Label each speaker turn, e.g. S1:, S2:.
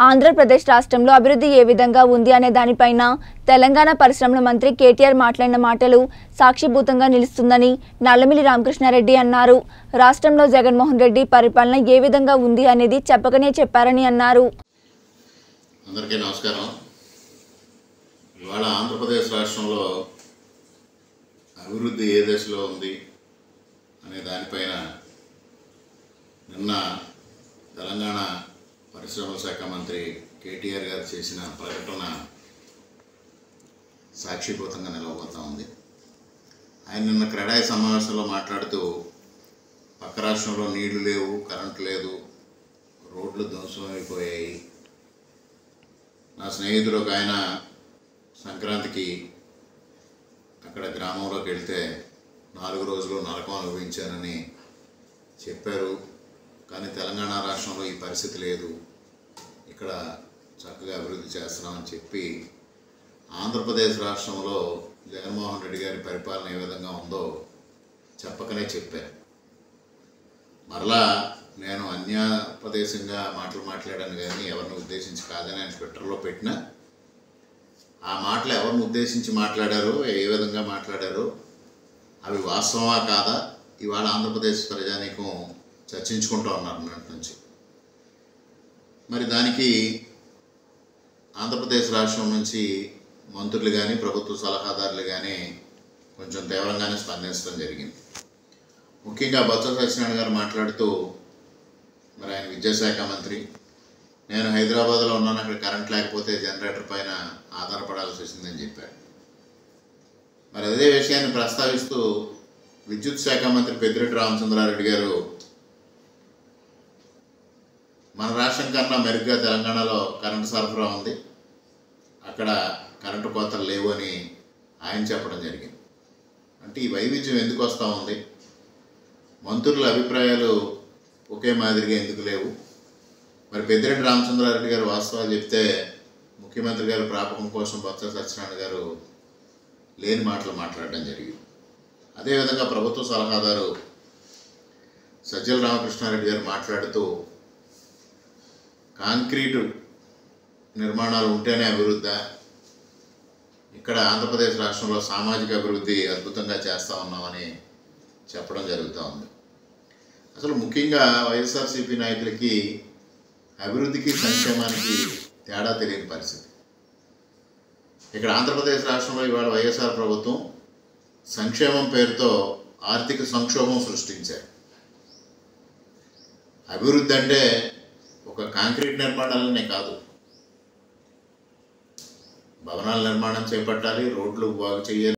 S1: ఆంధ్రప్రదేశ్ రాష్ట్రంలో అభివృద్ధి ఏ విధంగా ఉంది అనే దానిపైన తెలంగాణ పరిశ్రమల మంత్రి కేటీఆర్ మాట్లాడిన మాటలు సాక్షిభూతంగా నిలుస్తుందని నల్లమిల్లి రామకృష్ణారెడ్డి అన్నారు రాష్ట్రంలో జగన్మోహన్ రెడ్డి పరిపాలన ఏ విధంగా ఉంది అనేది చెప్పకనే చెప్పారని అన్నారు
S2: అందరికీ నమస్కారం ఇవాళ ఆంధ్రప్రదేశ్ రాష్ట్రంలో అభివృద్ధి ఏ దశలో ఉంది అనే దానిపైన నిన్న తెలంగాణ పరిశ్రమల శాఖ మంత్రి కేటీఆర్ గారు చేసిన ప్రకటన సాక్షిభూతంగా నిలవబోతా ఉంది ఆయన నిన్న క్రెడాయి సమావేశంలో మాట్లాడుతూ పక్క రాష్ట్రంలో నీళ్లు లేవు కరెంటు లేదు రోడ్లు ధ్వంసమైపోయాయి నా స్నేహితుడు ఒక ఆయన సంక్రాంతికి అక్కడ గ్రామంలోకి వెళ్తే నాలుగు రోజులు నరకం అనుభవించానని చెప్పారు కానీ తెలంగాణ రాష్ట్రంలో ఈ పరిస్థితి లేదు ఇక్కడ చక్కగా అభివృద్ధి చేస్తున్నామని చెప్పి ఆంధ్రప్రదేశ్ రాష్ట్రంలో జగన్మోహన్ రెడ్డి గారి పరిపాలన ఏ విధంగా ఉందో చెప్పకనే చెప్పారు మరలా నేను అన్యాపదేశంగా మాటలు మాట్లాడాను కానీ ఎవరిని ఉద్దేశించి కాదని ఆయన ట్విట్టర్లో పెట్టిన ఆ మాటలు ఎవరిని ఉద్దేశించి మాట్లాడారో ఏ విధంగా మాట్లాడారో అవి వాస్తవమా కాదా ఇవాళ ఆంధ్రప్రదేశ్ ప్రజానీకం చర్చించుకుంటూ ఉన్నారు నిన్నటి నుంచి మరి దానికి ఆంధ్రప్రదేశ్ రాష్ట్రం నుంచి మంత్రులు కానీ ప్రభుత్వ సలహాదారులు కానీ కొంచెం తీవ్రంగానే స్పందించడం జరిగింది ముఖ్యంగా బొత్స సత్యనారాయణ గారు మాట్లాడుతూ మరి ఆయన విద్యాశాఖ మంత్రి నేను హైదరాబాద్లో ఉన్నాను అక్కడ కరెంట్ లేకపోతే జనరేటర్ పైన ఆధారపడాల్సి వచ్చిందని చెప్పారు మరి అదే విషయాన్ని ప్రస్తావిస్తూ విద్యుత్ శాఖ మంత్రి పెద్దిరెడ్డి రామచంద్రారెడ్డి గారు మన రాష్ట్రం కన్నా మెరుగ్గా తెలంగాణలో కరెంటు సరఫరా ఉంది అక్కడ కరెంటు కోతలు లేవు అని ఆయన చెప్పడం జరిగింది అంటే ఈ వైవిధ్యం ఎందుకు వస్తూ ఉంది మంత్రుల అభిప్రాయాలు ఒకే మాదిరిగా ఎందుకు లేవు మరి పెద్దిరెడ్డి రామచంద్రారెడ్డి గారు వాస్తవాలు చెప్తే ముఖ్యమంత్రి గారు ప్రాపకం కోసం బొత్స సత్యనారాయణ గారు లేని మాటలు మాట్లాడడం జరిగింది అదేవిధంగా ప్రభుత్వ సలహాదారు సజ్జల రామకృష్ణారెడ్డి గారు మాట్లాడుతూ కాంక్రీటు నిర్మాణాలు ఉంటేనే అభివృద్ధి ఇక్కడ ఆంధ్రప్రదేశ్ రాష్ట్రంలో సామాజిక అభివృద్ధి అద్భుతంగా చేస్తూ ఉన్నామని చెప్పడం జరుగుతూ ఉంది అసలు ముఖ్యంగా వైఎస్ఆర్సీపీ నాయకులకి అభివృద్ధికి సంక్షేమానికి తేడా తెలియని పరిస్థితి ఇక్కడ ఆంధ్రప్రదేశ్ రాష్ట్రంలో ఇవాళ వైఎస్ఆర్ ప్రభుత్వం సంక్షేమం పేరుతో ఆర్థిక సంక్షోభం సృష్టించారు అభివృద్ధి అంటే ఒక కాంక్రీట్ నిర్మాణాలనే కాదు భవనాల నిర్మాణం చేపట్టాలి రోడ్లు బాగు చేయాలి